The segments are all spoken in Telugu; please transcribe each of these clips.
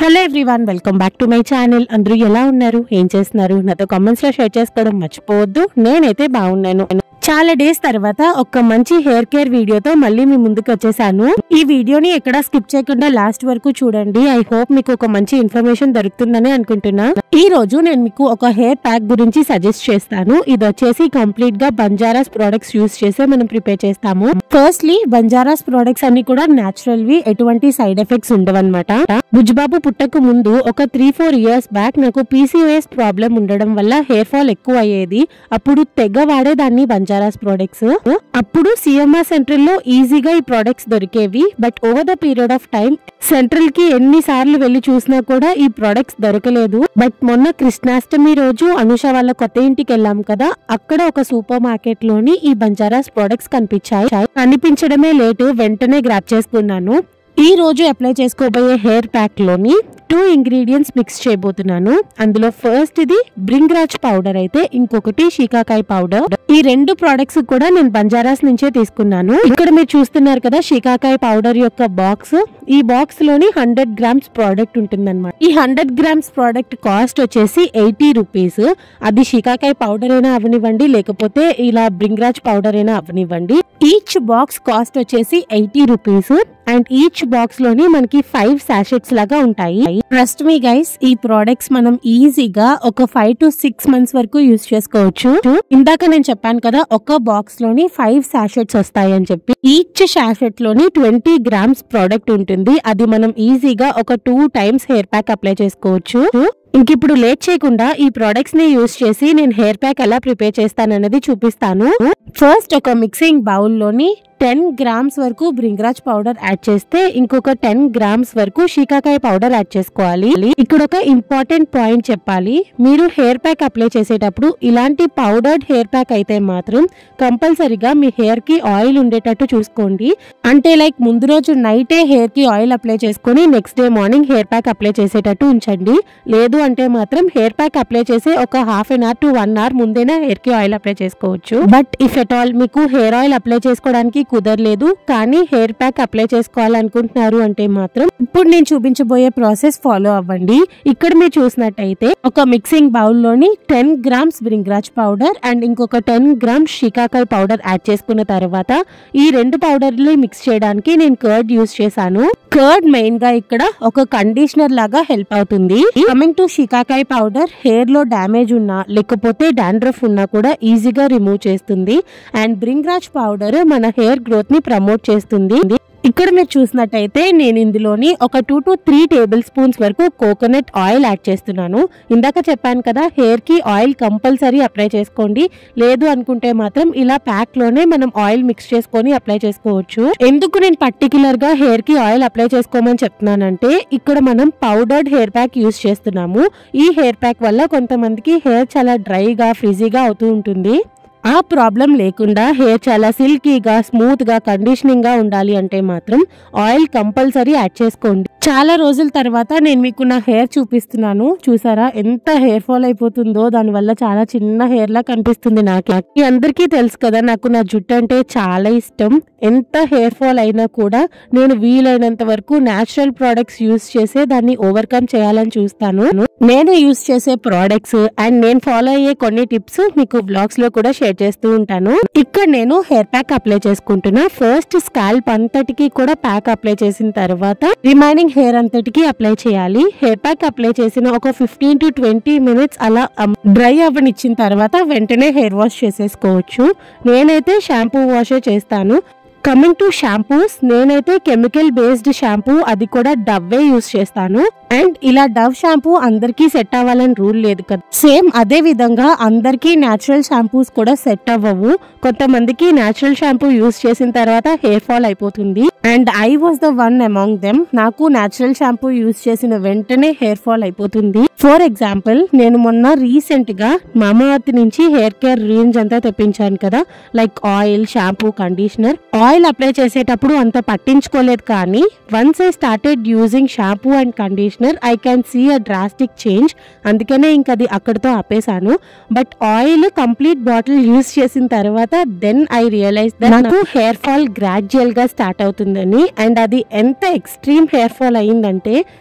hello everyone welcome back to my channel అందరూ ఎలా ఉన్నారు ఏం చేస్తున్నారు నాతో కామెంట్స్ లో షేర్ చేసుకోవడం మర్చిపోవద్దు నేనైతే బాగున్నాను చాలా డేస్ తర్వాత ఒక మంచి హెయిర్ కేర్ వీడియోతో మళ్ళీ మీ ముందుకు వచ్చేసాను ఈ వీడియోని ఎక్కడ స్కిప్ చేయకుండా లాస్ట్ వరకు చూడండి ఐ హోప్ మీకు ఒక మంచి ఇన్ఫర్మేషన్ దొరుకుతుందని అనుకుంటున్నా ఈ రోజు నేను మీకు ఒక హెయిర్ ప్యాక్ గురించి సజెస్ట్ చేస్తాను ఇది వచ్చేసి కంప్లీట్ గా బంజారాస్ ప్రొడక్ట్స్ యూస్ చేసే మనం ప్రిపేర్ చేస్తాము ఫస్ట్లీ బంజారాస్ ప్రొడక్ట్స్ అన్ని కూడా నాచురల్ వి ఎటువంటి సైడ్ ఎఫెక్ట్స్ ఉండవన్నమాట బుజ్జిబాబు పుట్టక ముందు ఒక త్రీ ఫోర్ ఇయర్స్ బ్యాక్ నాకు పీసీఓఎస్ ప్రాబ్లం ఉండడం వల్ల హెయిర్ ఫాల్ ఎక్కువ అయ్యేది అప్పుడు తెగ వాడేదాన్ని బంజారాస్ ప్రొడక్ట్స్ అప్పుడు సిఎంఆర్ సెంట్రల్ లో ఈజీగా ఈ ప్రొడక్ట్స్ దొరికేవి but over the period of time central కి ఎన్ని సార్లు వెళ్లి చూసినా కూడా ఈ ప్రొడక్ట్స్ దొరకలేదు బట్ మొన్న కృష్ణాష్టమి రోజు అనుష వాళ్ళ కొత్త ఇంటికి వెళ్ళాం కదా అక్కడ ఒక సూపర్ మార్కెట్ లోని ఈ బంజారాస్ ప్రొడక్ట్స్ కనిపించాయి కనిపించడమే లేటు వెంటనే గ్రాప్ చేసుకున్నాను ఈ రోజు అప్లై చేసుకోబోయే హెయిర్ ప్యాక్ లోని టూ ఇంగ్రీడియంట్స్ మిక్స్ చేయబోతున్నాను అందులో ఫస్ట్ ఇది బ్రింగ్రాజ్ పౌడర్ అయితే ఇంకొకటి షీకాకాయ పౌడర్ ఈ రెండు ప్రొడక్ట్స్ కూడా నేను బంజారాస్ నుంచే తీసుకున్నాను ఇక్కడ మీరు చూస్తున్నారు కదా షీకాకాయ పౌడర్ యొక్క బాక్స్ ఈ బాక్స్ లోని హండ్రెడ్ గ్రామ్స్ ప్రోడక్ట్ ఉంటుందన్నమాట ఈ హండ్రెడ్ గ్రామ్స్ ప్రోడక్ట్ కాస్ట్ వచ్చేసి ఎయిటీ రూపీస్ అది షీకాకాయ పౌడర్ అయినా అవనివ్వండి లేకపోతే ఇలా బ్రింగ్రాజ్ పౌడర్ అయినా అవనివ్వండి ఈచ్ బాక్స్ కాస్ట్ వచ్చేసి eighty rupees and each box లోని మనకి ఫైవ్ సాషెట్స్ లాగా ఉంటాయి ట్రస్ట్ మీ గైస్ ఈ ప్రోడక్ట్స్ మనం ఈజీగా ఒక ఫైవ్ టు సిక్స్ మంత్స్ వరకు యూస్ చేసుకోవచ్చు ఇందాక నేను చెప్పాను కదా ఒక బాక్స్ లోని ఫైవ్ సాషెట్స్ వస్తాయి అని చెప్పి ఈచ్ సాషెట్ లోని ట్వంటీ గ్రామ్స్ ప్రోడక్ట్ ఉంటుంది అది మనం ఈజీగా ఒక two times hair pack apply చేసుకోవచ్చు ఇంక ఇప్పుడు లేట్ చేయకుండా ఈ ప్రొడక్ట్స్ ని యూస్ చేసి నేను హెయిర్ ప్యాక్ ఎలా ప్రిపేర్ చేస్తానన్నది చూపిస్తాను ఫస్ట్ ఒక మిక్సింగ్ బౌల్ లోని టెన్ గ్రామ్స్ వరకు బ్రింగ్రాజ్ పౌడర్ యాడ్ చేస్తే ఇంకొక టెన్ గ్రామ్స్ వరకు షీకాకాయ పౌడర్ యాడ్ చేసుకోవాలి ఇక్కడ ఒక ఇంపార్టెంట్ పాయింట్ చెప్పాలి మీరు హెయిర్ ప్యాక్ అప్లై చేసేటప్పుడు ఇలాంటి పౌడర్డ్ హెయిర్ ప్యాక్ అయితే మాత్రం కంపల్సరీగా మీ హెయిర్ కి ఆయిల్ ఉండేటట్టు చూసుకోండి అంటే లైక్ ముందు రోజు నైటే హెయిర్ కి ఆయిల్ అప్లై చేసుకొని next day morning hair pack apply చేసేటట్టు ఉంచండి లేదు అంటే మాత్రం హెయిర్ ప్యాక్ అప్లై చేసి ఒక half an hour to one hour ముందేనే హెయిర్ కి ఆయిల్ అప్లై చేసుకోవచ్చు బట్ ఇఫ్ ఎట్ ఆల్ మీకు హెయిర్ ఆయిల్ అప్లై చేసుకోవడానికి కుదరలేదు కానీ హెయిర్ ప్యాక్ అప్లై చేసుకోవాలనుకుంటున్నారు అంటే మాత్రం ఇప్పుడు నేను చూపించబోయే ప్రాసెస్ ఫాలో అవ్వండి ఇక్కడ మీరు చూసినట్టయితే ఒక మిక్సింగ్ బౌల్ లోని ten grams bhringraj powder and ఇంకొక ten grams shikakai powder add చేసుకున్న తర్వాత ఈ రెండు పౌడర్లు మిక్స్ చేయడానికి నేను కర్డ్ యూస్ చేశాను కర్డ్ మెయిన్ గా ఇక్కడ ఒక కండిషనర్ లాగా హెల్ప్ అవుతుంది coming to shikakai powder hair లో డ్యామేజ్ ఉన్నా లేకపోతే డాండ్రఫ్ ఉన్నా కూడా ఈజీగా రిమూవ్ చేస్తుంది అండ్ బ్రింగ్రాజ్ పౌడర్ మన హెయిర్ గ్రోత్ ని ప్రమోట్ చేస్తుంది ఇక్కడ మీరు చూసినట్టయితే నేను ఇందులోని ఒక two to three tablespoons వరకు కోకోనట్ ఆయిల్ యాడ్ చేస్తున్నాను ఇందాక చెప్పాను కదా హెయిర్ కి ఆయిల్ కంపల్సరీ అప్లై చేసుకోండి లేదు అనుకుంటే మాత్రం ఇలా ప్యాక్ లోనే మనం ఆయిల్ మిక్స్ చేసుకొని అప్లై చేసుకోవచ్చు ఎందుకు నేను పర్టికులర్ గా హెయిర్ కి ఆయిల్ అప్లై చేసుకోమని చెప్తున్నానంటే ఇక్కడ మనం పౌడర్డ్ హెయిర్ ప్యాక్ యూస్ చేస్తున్నాము ఈ హెయిర్ ప్యాక్ వల్ల కొంతమందికి హెయిర్ చాలా డ్రైగా ఫ్రిజీగా అవుతూ ఉంటుంది ఆ ప్రాబ్లం లేకుండా హెయిర్ చాలా సిల్కీగా స్మూత్ గా కండిషనింగ్ గా ఉండాలి అంటే మాత్రం ఆయిల్ కంపల్సరీ యాడ్ చేసుకోండి చాలా రోజుల తర్వాత నేను మీకు నా హెయిర్ చూపిస్తున్నాను చూసారా ఎంత హెయిర్ ఫాల్ అయిపోతుందో దాని వల్ల చాలా చిన్న హెయిర్ లా కనిపిస్తుంది నాకు మీ అందరికీ తెలుసు కదా నాకు నా జుట్టు అంటే చాలా ఇష్టం ఎంత హెయిర్ ఫాల్ అయినా కూడా నేను వీలైనంత వరకు నేచురల్ ప్రోడక్ట్స్ యూస్ చేసే దాన్ని ఓవర్కమ్ చేయాలని చూస్తాను నేను యూస్ చేసే ప్రోడక్ట్స్ అండ్ నేను ఫాలో అయ్యే కొన్ని టిప్స్ మీకు బ్లాగ్స్ లో కూడా షేర్ చేస్తూ ఉంటాను ఇక్కడ నేను హెయిర్ ప్యాక్ అప్లై చేసుకుంటున్నా ఫస్ట్ స్కాల్ప్ అంతటికి కూడా ప్యాక్ అప్లై చేసిన తర్వాత రిమైనింగ్ హెయిర్ అంతటికి అప్లై చేయాలి హెయిర్ ప్యాక్ అప్లై చేసిన ఒక ఫిఫ్టీన్ టు ట్వంటీ మినిట్స్ అలా డ్రై అవ్వనిచ్చిన తర్వాత వెంటనే హెయిర్ వాష్ చేసేసుకోవచ్చు నేనైతే షాంపూ వాషే చేస్తాను కమింగ్ టు షాంపూస్ నేనైతే కెమికల్ బేస్డ్ షాంపూ అది కూడా డవ్వే యూస్ చేస్తాను అండ్ ఇలా డవ్ షాంపూ అందరికీ సెట్ అవ్వాలని రూల్ లేదు కదా సేమ్ అదే విధంగా అందరికీ న్యాచురల్ షాంపూస్ కూడా సెట్ అవ్వవు కొంతమందికి న్యాచురల్ షాంపూ యూస్ చేసిన తర్వాత హెయిర్ ఫాల్ అయిపోతుంది and I was the one among them నాకు న్యాచురల్ షాంపూ యూస్ చేసిన వెంటనే హెయిర్ ఫాల్ అయిపోతుంది ఫర్ ఎగ్జాంపుల్ నేను మొన్న రీసెంట్ గా మామావర్త్ నుంచి హెయిర్ కేర్ రేంజ్ అంతా తెప్పించాను కదా like oil shampoo conditioner oil apply చేసేటప్పుడు అంత పట్టించుకోలేదు కానీ once I started using shampoo and conditioner I can see a drastic change అందుకనే ఇంక అది అక్కడితో ఆపేశాను but oil complete bottle use చేసిన తర్వాత దెన్ ఐ రియలైజ్ నాకు హెయిర్ ఫాల్ గ్రాడ్యువల్ గా స్టార్ట్ అవుతుందని అండ్ అది ఎంత ఎక్స్ట్రీమ్ హెయిర్ ఫాల్ అయిందంటే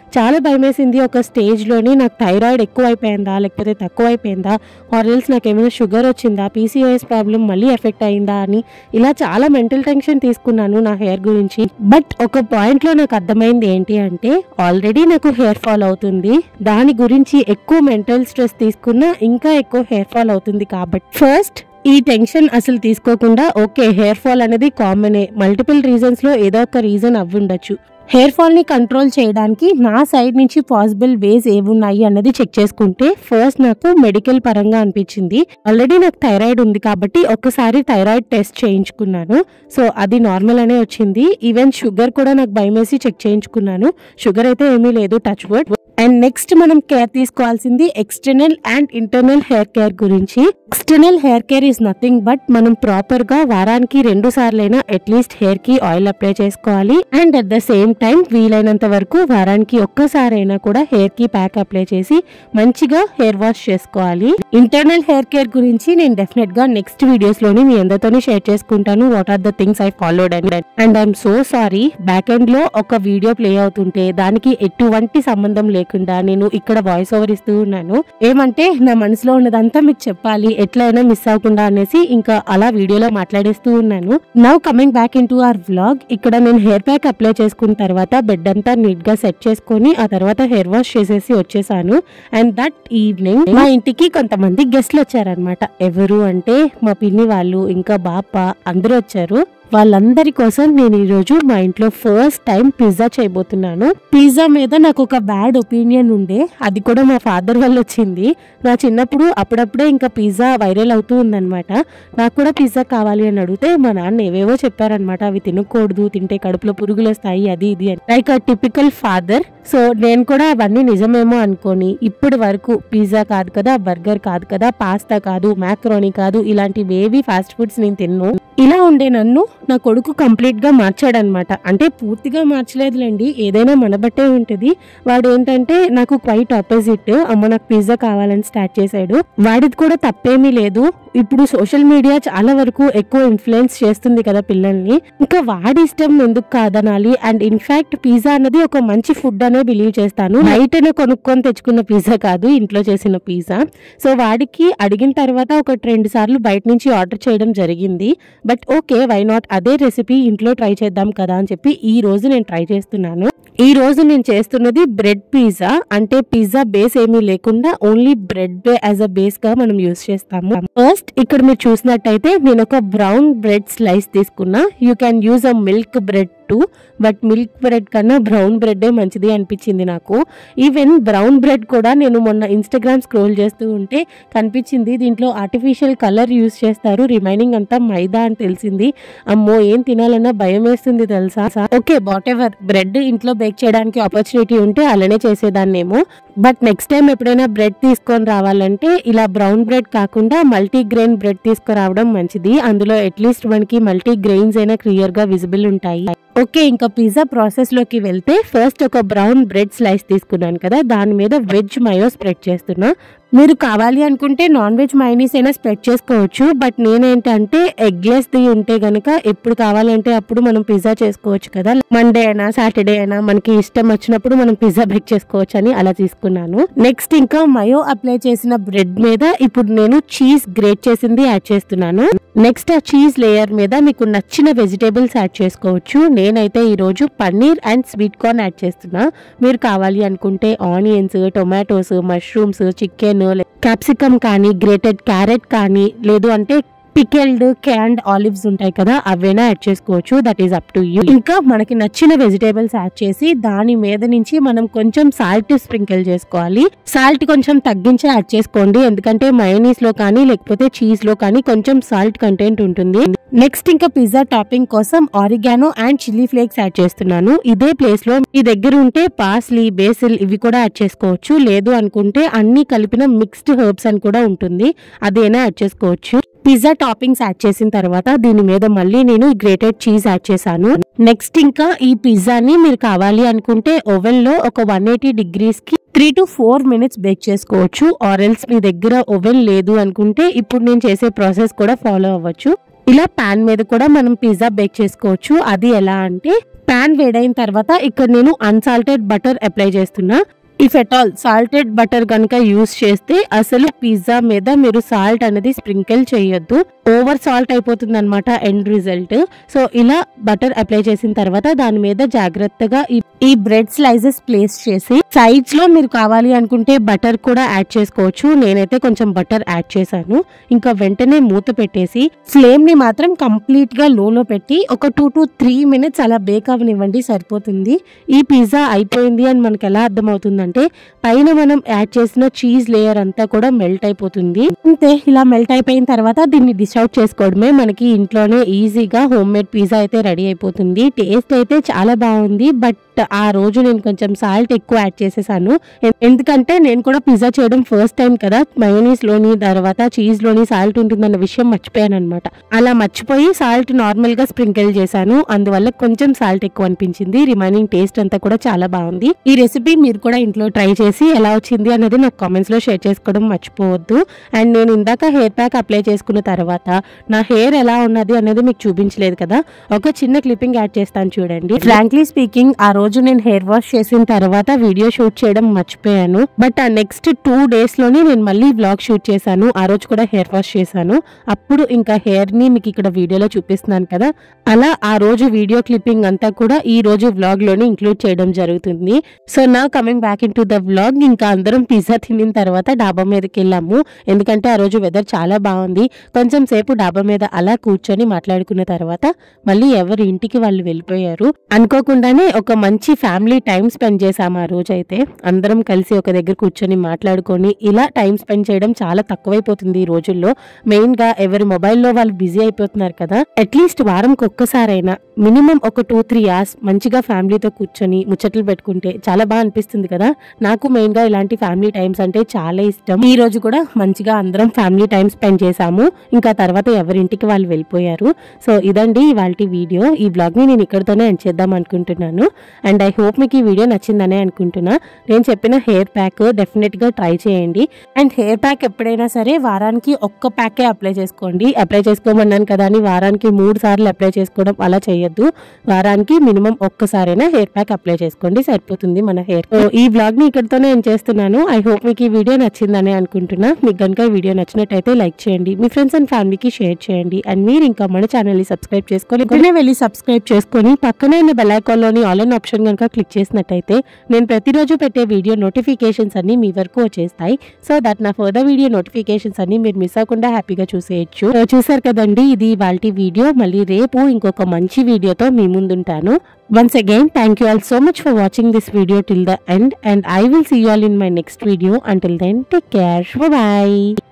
చాలా భయమేసింది ఒక స్టేజ్లోని నాకు థైరాయిడ్ ఎక్కువ అయిపోయిందా లేకపోతే తక్కువ అయిపోయిందా ఆర్ఎల్స్ నాకు ఏమైనా షుగర్ వచ్చిందా పీసీఓఎస్ ప్రాబ్లం మళ్ళీ ఎఫెక్ట్ అయిందా అని ఇలా చాలా మెంటల్ టెన్షన్ తీసుకున్నాను నా హెయిర్ గురించి బట్ ఒక పాయింట్లో నాకు అర్థమైంది ఏంటి అంటే ఆల్రెడీ నాకు హెయిర్ ఫాల్ అవుతుంది దాని గురించి ఎక్కువ మెంటల్ స్ట్రెస్ తీసుకున్నా ఇంకా ఎక్కువ హెయిర్ ఫాల్ అవుతుంది కాబట్టి ఫస్ట్ ఈ టెన్షన్ అసలు తీసుకోకుండా ఓకే హెయిర్ ఫాల్ అనేది కామనే మల్టిపుల్ రీజన్స్ లో ఏదో ఒక రీజన్ అవ్వుండొచ్చు హెయిర్ ఫాల్ ని కంట్రోల్ చేయడానికి నా సైడ్ నుంచి పాసిబుల్ వేస్ ఏమున్నాయి అన్నది చెక్ చేసుకుంటే ఫస్ట్ నాకు మెడికల్ పరంగా అనిపించింది ఆల్రెడీ నాకు థైరాయిడ్ ఉంది కాబట్టి ఒక్కసారి థైరాయిడ్ టెస్ట్ చేయించుకున్నాను సో అది నార్మల్ అనే వచ్చింది ఈవెన్ షుగర్ కూడా నాకు భయమేసి చెక్ చేయించుకున్నాను షుగర్ అయితే ఏమీ లేదు టచ్ వర్డ్ అండ్ నెక్స్ట్ మనం కేర్ తీసుకోవాల్సింది external and internal hair care గురించి external hair care is nothing but మనం ప్రాపర్ గా వారానికి రెండు సార్లైనా అట్లీస్ట్ హెయిర్ కి ఆయిల్ అప్లై చేసుకోవాలి and at the same time వీలైనంత వరకు వారానికి ఒక్కసారైనా కూడా హెయిర్ కి ప్యాక్ అప్లై చేసి మంచిగా హెయిర్ వాష్ చేసుకోవాలి ఇంటర్నల్ హెయిర్ కేర్ గురించి నేను డెఫినెట్ గా నెక్స్ట్ వీడియోస్ లోని మీ అందరితోనే షేర్ చేసుకుంటాను what are the things I followed and and I'm so sorry back end లో ఒక వీడియో ప్లే అవుతుంటే దానికి ఎటువంటి సంబంధం లేకుండా నేను ఇక్కడ వాయిస్ ఓవర్ ఇస్తూ ఉన్నాను ఏమంటే నా మనసులో ఉన్నదంతా మీకు చెప్పాలి ఎట్లయినా మిస్ అవ్వకుండా అనేసి ఇంకా అలా వీడియోలో మాట్లాడేస్తూ ఉన్నాను now coming back in to our vlog ఇక్కడ నేను హెయిర్ ప్యాక్ అప్లై చేసుకున్న తర్వాత బెడ్ అంతా నీట్ గా సెట్ చేసుకొని ఆ తర్వాత హెయిర్ వాష్ చేసేసి వచ్చేసాను అండ్ దట్ ఈవినింగ్ మా ఇంటికి కొంతమంది గెస్ట్లు వచ్చారనమాట ఎవరు అంటే మా పిన్ని వాళ్ళు ఇంకా బాప అందరూ వచ్చారు వాళ్ళందరి కోసం నేను ఈ రోజు మా ఇంట్లో ఫస్ట్ టైం పిజ్జా చేయబోతున్నాను పిజ్జా మీద నాకు ఒక బ్యాడ్ ఒపీనియన్ ఉండే అది కూడా మా ఫాదర్ వల్ల వచ్చింది నా చిన్నప్పుడు అప్పుడప్పుడే ఇంకా పిజ్జా వైరల్ అవుతూ ఉందన్నమాట నాకు కూడా పిజ్జా కావాలి అని అడిగితే మా నాన్న ఏవేవో చెప్పారనమాట అవి తినకూడదు తింటే కడుపులో పురుగులు వస్తాయి అది ఇది అని like a typical father so నేను కూడా అవన్నీ నిజమేమో అనుకొని ఇప్పటి వరకు పిజ్జా కాదు కదా బర్గర్ కాదు కదా పాస్తా కాదు మ్యాక్రోనీ కాదు ఇలాంటివి ఏవి ఫాస్ట్ ఫుడ్స్ నేను తిన్ను ఇలా ఉండే నన్ను నా కొడుకు కంప్లీట్ గా మార్చాడనమాట అంటే పూర్తిగా మార్చలేదులేండి ఏదైనా మన బట్టే ఉంటుంది వాడు ఏంటంటే నాకు క్వైట్ ఆపోజిట్ అమ్మ నాకు పిజ్జా కావాలని స్టార్ట్ చేశాడు వాడిది కూడా తప్పేమీ లేదు ఇప్పుడు సోషల్ మీడియా చాలా వరకు ఎక్కువ ఇన్ఫ్లుయెన్స్ చేస్తుంది కదా పిల్లల్ని ఇంకా వాడి ఇష్టం ఎందుకు కాదనాలి అండ్ ఇన్ఫాక్ట్ పిజ్జా అన్నది ఒక మంచి ఫుడ్ అనే బిలీవ్ చేస్తాను నైట్ కొనుక్కొని తెచ్చుకున్న పిజ్జా కాదు ఇంట్లో చేసిన పిజ్జా సో వాడికి అడిగిన తర్వాత ఒక రెండు సార్లు బయట నుంచి ఆర్డర్ చేయడం జరిగింది బట్ ఓకే వై నాట్ అదే రెసిపీ ఇంట్లో ట్రై చేద్దాం కదా అని చెప్పి ఈ రోజు నేను ట్రై చేస్తున్నాను ఈ రోజు నేను చేస్తున్నది బ్రెడ్ పిజ్జా అంటే పిజ్జా బేస్ ఏమీ లేకుండా ఓన్లీ బ్రెడ్ బే యాజ్ అ బేస్ గా మనం యూస్ చేస్తాము ఫస్ట్ ఇక్కడ మీరు చూసినట్టయితే నేను ఒక బ్రౌన్ బ్రెడ్ స్లైస్ తీసుకున్నా you can use a milk bread too but milk bread కన్నా బ్రౌన్ బ్రెడ్ మంచిది అనిపించింది నాకు ఈవెన్ బ్రౌన్ బ్రెడ్ కూడా నేను మొన్న ఇన్స్టాగ్రామ్ స్క్రోల్ చేస్తూ ఉంటే కనిపించింది దీంట్లో ఆర్టిఫిషియల్ కలర్ యూస్ చేస్తారు రిమైనింగ్ అంతా మైదా అని తెలిసింది అమ్మో ఏం తినాలన్నా భయం వేస్తుంది తెలుసా ఓకే వాట్ ఎవర్ బ్రెడ్ ఇంట్లో బేక్ చేయడానికి ఆపర్చునిటీ ఉంటే అలానే చేసేదాన్నేమో బట్ నెక్స్ట్ టైం ఎప్పుడైనా బ్రెడ్ తీసుకొని రావాలంటే ఇలా బ్రౌన్ బ్రెడ్ కాకుండా మల్టీ గ్రెయిన్ బ్రెడ్ తీసుకురావడం మంచిది అందులో అట్లీస్ట్ మనకి మల్టీ గ్రెయిన్స్ అయినా క్లియర్ గా విజిబుల్ ఉంటాయి ఓకే ఇంకా పిజ్జా ప్రాసెస్ లోకి వెళ్తే ఫస్ట్ ఒక బ్రౌన్ బ్రెడ్ స్లైస్ తీసుకున్నాను కదా దాని మీద వెజ్ మయో స్ప్రెడ్ చేస్తున్నా మీరు కావాలి అనుకుంటే నాన్ వెజ్ మైనీస్ అయినా స్ప్రెడ్ చేసుకోవచ్చు బట్ నేనేంటంటే ఎగ్లెస్ ది ఉంటే గనక ఎప్పుడు కావాలంటే అప్పుడు మనం పిజ్జా చేసుకోవచ్చు కదా మండే అయినా సాటర్డే అయినా మనకి ఇష్టం వచ్చినప్పుడు మనం పిజ్జా బేక్ చేసుకోవచ్చు అని అలా తీసుకున్నాను నెక్స్ట్ ఇంకా మయో అప్లై చేసిన బ్రెడ్ మీద ఇప్పుడు నేను చీజ్ గ్రేట్ చేసింది యాడ్ చేస్తున్నాను నెక్స్ట్ ఆ చీజ్ లేయర్ మీద మీకు నచ్చిన వెజిటేబుల్స్ యాడ్ చేసుకోవచ్చు నేనైతే ఈ రోజు paneer and sweet corn add చేస్తున్నా మీరు కావాలి అనుకుంటే onions tomatoes mushrooms chicken capsicum కానీ గ్రేటెడ్ క్యారెట్ కానీ లేదు అంటే పికెల్డ్ క్యాండ్ ఆలివ్స్ ఉంటాయి కదా అవైనా యాడ్ చేసుకోవచ్చు that is up to you ఇంకా మనకి నచ్చిన వెజిటేబుల్స్ యాడ్ చేసి దాని మీద నుంచి మనం కొంచెం సాల్ట్ స్ప్రింకిల్ చేసుకోవాలి సాల్ట్ కొంచెం తగ్గించి యాడ్ చేసుకోండి ఎందుకంటే మయోనీస్ లో కానీ లేకపోతే చీజ్ లో కానీ కొంచెం సాల్ట్ కంటెంట్ ఉంటుంది నెక్స్ట్ ఇంకా పిజ్జా టాపింగ్ కోసం oregano and chilli flakes add చేస్తున్నాను ఇదే ప్లేస్ లో మీ దగ్గర ఉంటే పాస్లీ బేసిల్ ఇవి కూడా యాడ్ చేసుకోవచ్చు లేదు అనుకుంటే అన్ని కలిపిన మిక్స్డ్ హెర్బ్స్ అని కూడా ఉంటుంది అదేనా యాడ్ చేసుకోవచ్చు పిజ్జా టాపింగ్స్ యాడ్ చేసిన తర్వాత దీని మీద మళ్ళీ నేను గ్రేటెడ్ చీజ్ యాడ్ చేశాను నెక్స్ట్ ఇంకా ఈ పిజ్జాని మీరు కావాలి అనుకుంటే ఓవెన్ లో ఒక వన్ ఎయిటీ డిగ్రీస్ కి three to four minutes bake చేసుకోవచ్చు ఆర్ ఎల్స్ మీ దగ్గర ఓవెన్ లేదు అనుకుంటే ఇప్పుడు నేను చేసే ప్రాసెస్ కూడా ఫాలో అవ్వచ్చు ఇలా పాన్ మీద కూడా మనం పిజ్జా బేక్ చేసుకోవచ్చు అది ఎలా అంటే పాన్ వేడైన తర్వాత ఇక్కడ నేను అన్సాల్టెడ్ బటర్ అప్లై చేస్తున్నా if at all salted butter కనుక యూస్ చేస్తే అసలు పిజ్జా మీద మీరు సాల్ట్ అనేది స్ప్రింకిల్ చేయొద్దు ఓవర్ సాల్ట్ అయిపోతుంది అనమాట ఎండ్ రిజల్ట్ సో ఇలా బటర్ అప్లై చేసిన తర్వాత దాని మీద జాగ్రత్తగా ఈ- ఈ బ్రెడ్ స్లైసెస్ ప్లేస్ చేసి సైడ్స్ లో మీరు కావాలి అనుకుంటే బటర్ కూడా యాడ్ చేసుకోవచ్చు నేనైతే కొంచెం బటర్ యాడ్ చేశాను ఇంకా వెంటనే మూత పెట్టేసి ఫ్లేమ్ ని మాత్రం కంప్లీట్ గా లోలో పెట్టి ఒక టూ టు త్రీ మినిట్స్ అలా బేక్ అవనివ్వండి సరిపోతుంది ఈ పిజ్జా అయిపోయింది అని మనకి ఎలా అర్థమవుతుందంటే పైన మనం యాడ్ చేసిన చీజ్ లేయర్ అంతా కూడా మెల్ట్ అయిపోతుంది అంతే ఇలా మెల్ట్ అయిపోయిన తర్వాత దీన్ని డిష్ అవుట్ చేసుకోవడమే మనకి ఇంట్లోనే ఈజీగా హోమ్ మేడ్ పిజ్జా అయితే రెడీ అయిపోతుంది టేస్ట్ అయితే చాలా బాగుంది బట్ ఆ రోజు నేను కొంచెం సాల్ట్ ఎక్కువ యాడ్ చేసేసాను ఎ- ఎందుకంటే నేను కూడా పిజ్జా చేయడం ఫస్ట్ టైం కదా మయోనీస్ లోని తర్వాత చీజ్ లోని సాల్ట్ ఉంటుందన్న విషయం మర్చిపోయాను అనమాట అలా మర్చిపోయి సాల్ట్ నార్మల్ గా స్ప్రింకిల్ చేశాను అందువల్ల కొంచెం సాల్ట్ ఎక్కువ అనిపించింది రిమైనింగ్ టేస్ట్ అంతా కూడా చాలా బాగుంది ఈ రెసిపీ మీరు కూడా ఇంట్లో ట్రై చేసి ఎలా వచ్చింది అనేది నాకు కామెంట్స్ లో షేర్ చేసుకోవడం మర్చిపోవద్దు అండ్ నేను ఇందాక హెయిర్ ప్యాక్ అప్లై చేసుకున్న తర్వాత నా హెయిర్ ఎలా ఉన్నది అనేది మీకు చూపించలేదు కదా ఒక చిన్న క్లిప్పింగ్ యాడ్ చేస్తాను చూడండి ఫ్రాంక్లీ స్పీకింగ్ ఆ రోజు నేను హెయిర్ వాష్ చేసిన తర్వాత వీడియో షూట్ చేయడం మర్చిపోయాను బట్ ఆ నెక్స్ట్ టూ డేస్ లోనే నేను మళ్ళీ బ్లాగ్ షూట్ చేశాను ఆ రోజు కూడా హెయిర్ వాష్ చేశాను అప్పుడు ఇంకా హెయిర్ ని మీకు ఇక్కడ వీడియోలో చూపిస్తున్నాను కదా అలా ఆ రోజు వీడియో క్లిప్పింగ్ అంతా కూడా ఈ రోజు వ్లాగ్ లోనే ఇంక్లూడ్ చేయడం జరుగుతుంది సో నా coming back in to the vlog ఇంకా అందరం పిజ్జా తినిన తర్వాత డాబా మీదకి వెళ్ళాము ఎందుకంటే ఆ రోజు వెదర్ చాలా బాగుంది కొంచెం సేపు డాబా మీద అలా కూర్చొని మాట్లాడుకున్న తర్వాత మళ్ళీ ఎవరి ఇంటికి వాళ్ళు వెళ్ళిపోయారు అనుకోకుండానే ఒక మంచి ఫ్యామిలీ టైం స్పెండ్ చేసాము ఆ రోజు అయితే అందరం కలిసి ఒక దగ్గర కూర్చొని మాట్లాడుకొని ఇలా టైం స్పెండ్ చేయడం చాలా తక్కువైపోతుంది ఈ రోజుల్లో మెయిన్ గా ఎవరి మొబైల్లో వాళ్ళు బిజీ అయిపోతున్నారు కదా అట్లీస్ట్ వారంకి ఒక్కసారైనా మినిమం ఒక టూ త్రీ అవర్స్ మంచిగా ఫ్యామిలీతో కూర్చొని ముచ్చట్లు పెట్టుకుంటే చాలా బాగా అనిపిస్తుంది కదా నాకు మెయిన్ గా ఇలాంటి ఫ్యామిలీ టైమ్స్ అంటే చాలా ఇష్టం ఈ రోజు కూడా మంచిగా అందరం ఫ్యామిలీ టైం స్పెండ్ చేసాము ఇంకా తర్వాత ఎవరింటికి వాళ్ళు వెళ్ళిపోయారు సో ఇదండి ఇవాళ వీడియో ఈ బ్లాగ్ ని నేను ఇక్కడతోనే ఎండ్ చేద్దాం అనుకుంటున్నాను అండ్ ఐ హోప్ మీకు ఈ వీడియో నచ్చిందనే అనుకుంటున్నా నేను చెప్పిన హెయిర్ ప్యాక్ డెఫినెట్ గా ట్రై చేయండి అండ్ హెయిర్ ప్యాక్ ఎప్పుడైనా సరే వారానికి ఒక్క ప్యాకే అప్లై చేసుకోండి అప్లై చేసుకోమన్నాను కదా అని వారానికి మూడు సార్లు అప్లై చేసుకోవడం అలా చేయొద్దు వారానికి మినిమం ఒక్కసారైనా హెయిర్ ప్యాక్ అప్లై చేసుకోండి సరిపోతుంది మన హెయిర్ ఈ బ్లాగ్ ని ఇక్కడతోనే నేను చేస్తున్నాను ఐ హోప్ మీకు ఈ వీడియో నచ్చిందని అనుకుంటున్నా మీకు కనుక ఈ వీడియో నచ్చినట్టయితే లైక్ చేయండి మీ ఫ్రెండ్స్ అండ్ ఫ్యామిలీకి షేర్ చేయండి అండ్ మీరు ఇంకా మన ఛానల్ ని సబ్స్క్రైబ్ చేసుకొని వెంటనే వెళ్ళి సబ్స్క్రైబ్ చేసుకొని పక్కనే ఉన్న బెల్ ఐకాన్ లోని ఆల్ అన్ ఆప్షన్ కనుక క్లిక్ చేసినట్టయితే నేను ప్రతిరోజు పెట్టే వీడియో నోటిఫికేషన్స్ అన్ని మీ వరకు వచ్చేస్తాయి సో దట్ నా ఫర్దర్ వీడియో నోటిఫికేషన్స్ అన్ని మీరు మిస్ అవ్వకుండా హ్యాపీగా చూసేయచ్చు So, చూసారు కదండి ఇది వాళ్ళ వీడియో మళ్ళీ రేపు ఇంకొక మంచి వీడియోతో మీ ముందుంటాను once again thank you all so much for watching this video till the end and I will see you all in my next video until then take care bye